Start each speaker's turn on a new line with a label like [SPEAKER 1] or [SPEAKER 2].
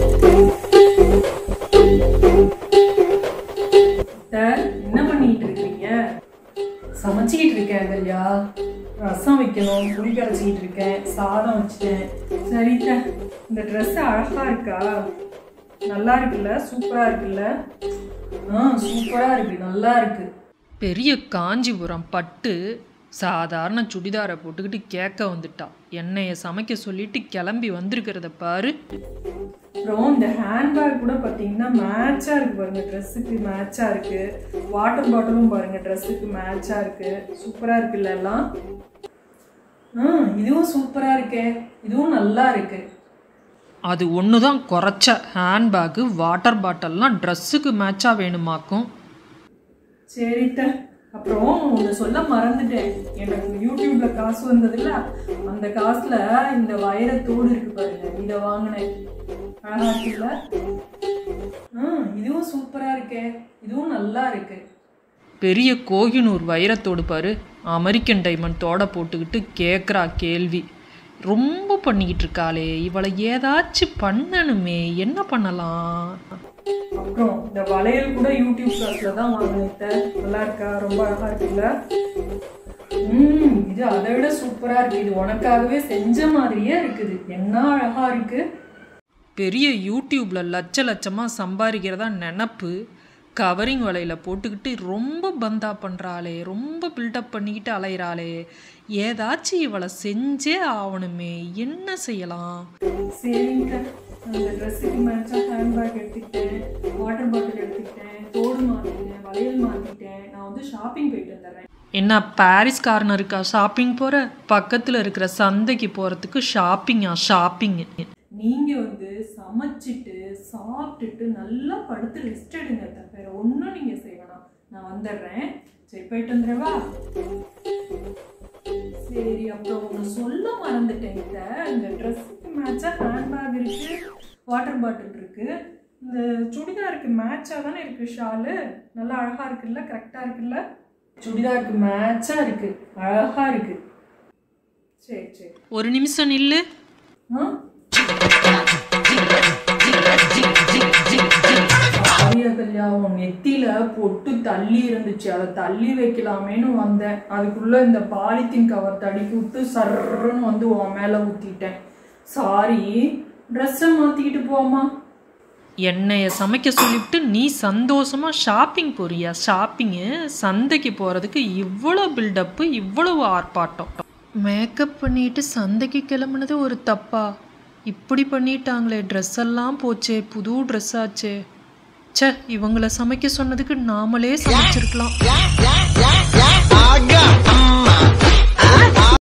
[SPEAKER 1] அத்தை, என்ன பண்ணிட்டு இருக்கீங்க சமைச்சிக்கிட்டு இருக்கேன் கல்யா ரசம் வைக்கணும் புளி கரைச்சிக்கிட்டு இருக்கேன் சாதம் வச்சுட்டேன் சரிட்ட இந்த ட்ரெஸ் அழகா இருக்கா நல்லா இருக்குல்ல சூப்பரா இருக்குல்ல ஆ சூப்பரா இருக்கு நல்லா இருக்கு
[SPEAKER 2] பெரிய காஞ்சிபுரம் பட்டு சாதாரண சுடிதாரை போட்டுக்கிட்டு கேட்க வந்துட்டா என்னைய சமைக்க சொல்லிட்டு கிளம்பி வந்திருக்கிறத பாரு
[SPEAKER 1] அப்புறம் இந்த ஹேண்ட்பேக் கூட பார்த்தீங்கன்னா மேட்சாக இருக்கு பாருங்க ட்ரெஸ்ஸுக்கு மேட்சாக இருக்கு வாட்டர் பாட்டிலும் பாருங்க ட்ரெஸ்ஸுக்கு மேட்சாக இருக்கு சூப்பராக இருக்குல்ல எல்லாம் ஆ இதுவும் சூப்பராக இருக்கே இதுவும் நல்லா இருக்கு
[SPEAKER 2] அது ஒன்று தான் குறைச்ச ஹேண்ட்பேக்கு வாட்டர் பாட்டில்லாம் ட்ரெஸ்ஸுக்கு மேட்சாக வேணுமாக்கும்
[SPEAKER 1] சரிட்ட அப்புறம் ஒன்று சொல்ல மறந்துட்டேன் எனக்கு யூடியூப்ல காசு வந்ததுல அந்த காசுல இந்த வைரத்தோடு இருக்கு பாருங்க இதை வாங்கினேன் அழகா இருக்குல்ல ஆ இதுவும் சூப்பரா இருக்கே இதுவும் நல்லா இருக்கு
[SPEAKER 2] பெரிய கோகினூர் வைரத்தோடு பாரு அமெரிக்கன் டைமண்ட் தோட போட்டுக்கிட்டு கேட்குறா கேள்வி ரொம்ப பண்ணிக்கிட்டு இருக்காளே இவளை ஏதாச்சும் பண்ணணுமே என்ன பண்ணலாம்
[SPEAKER 1] அப்புறம் இந்த வளையல் கூட யூடியூப் கிளாஸ்ல தான் வாங்கினேன் நல்லா இருக்கா ரொம்ப அழகா இருக்குல்ல ம் இது அதை விட சூப்பரா இருக்கு இது உனக்காகவே செஞ்ச மாதிரியே இருக்குது என்ன அழகா இருக்கு
[SPEAKER 2] பெரிய யூடியூப்ல லட்ச லட்சமாக சம்பாதிக்கிறதா நினப்பு கவரிங் வலையில் போட்டுக்கிட்டு ரொம்ப பந்தா பண்ணுறாளே ரொம்ப பில்டப் பண்ணிக்கிட்டு அலையிறாளே ஏதாச்சும் இவளை செஞ்சே ஆகணுமே என்ன செய்யலாம்
[SPEAKER 1] சரிங்க அந்த ட்ரெஸ்ஸுக்கு மேட்சாக ஹேண்ட்பேக் எடுத்துக்கிட்டேன் வாட்டர் பாட்டில் எடுத்துக்கிட்டேன் தோடு மாற்றிட்டேன் வளையல் மாற்றிட்டேன் நான் வந்து ஷாப்பிங் போயிட்டு வந்துடுறேன்
[SPEAKER 2] என்ன பாரிஸ் கார்னருக்கா ஷாப்பிங் போகிற பக்கத்தில் இருக்கிற சந்தைக்கு போகிறதுக்கு ஷாப்பிங்கா ஷாப்பிங்கு
[SPEAKER 1] நீங்கள் வந்து சமைச்சிட்டு சாப்பிட்டுட்டு நல்லா படுத்து ரெஸ்ட் எடுங்க வேற ஒன்றும் நீங்கள் செய்ய வேணாம் நான் வந்துடுறேன் சரி போயிட்டு வந்துடுவா சரி அப்புறம் ஒன்று சொல்ல மறந்துட்டேன் இத. இந்த ட்ரெஸ்ஸுக்கு மேட்சாக ஹேண்ட்பேக் இருக்கு வாட்டர் பாட்டில் இருக்கு இந்த சுடிதாருக்கு மேட்சாக தானே இருக்கு ஷாலு நல்லா அழகா இருக்குல்ல கரெக்டாக இருக்குல்ல சுடிதாருக்கு மேட்சாக இருக்கு அழகா இருக்கு சரி சரி
[SPEAKER 2] ஒரு நிமிஷம் நில்லு
[SPEAKER 1] ஆ சாரியா கல்யா உன் நெத்தியில பொட்டு தள்ளி இருந்துச்சு அதை தள்ளி வைக்கலாமேன்னு வந்தேன் அதுக்குள்ள இந்த பாலித்தீன் கவர் தடுக்கி விட்டு சர்றன்னு வந்து உன் மேல ஊத்திட்டேன் சாரி ட்ரெஸ்ஸை மாத்திக்கிட்டு போமா
[SPEAKER 2] என்னைய சமைக்க சொல்லிவிட்டு நீ சந்தோஷமா ஷாப்பிங் போறியா ஷாப்பிங்கு சந்தைக்கு போகிறதுக்கு இவ்வளோ பில்டப்பு இவ்வளவு ஆர்ப்பாட்டம் மேக்கப் பண்ணிட்டு சந்தைக்கு கிளம்புனது ஒரு தப்பா இப்படி பண்ணிட்டாங்களே ட்ரெஸ் எல்லாம் போச்சே புது ட்ரெஸ் ஆச்சே ச்சே இவங்கள சமைக்க சொன்னதுக்கு நாமளே சமைச்சிருக்கலாம்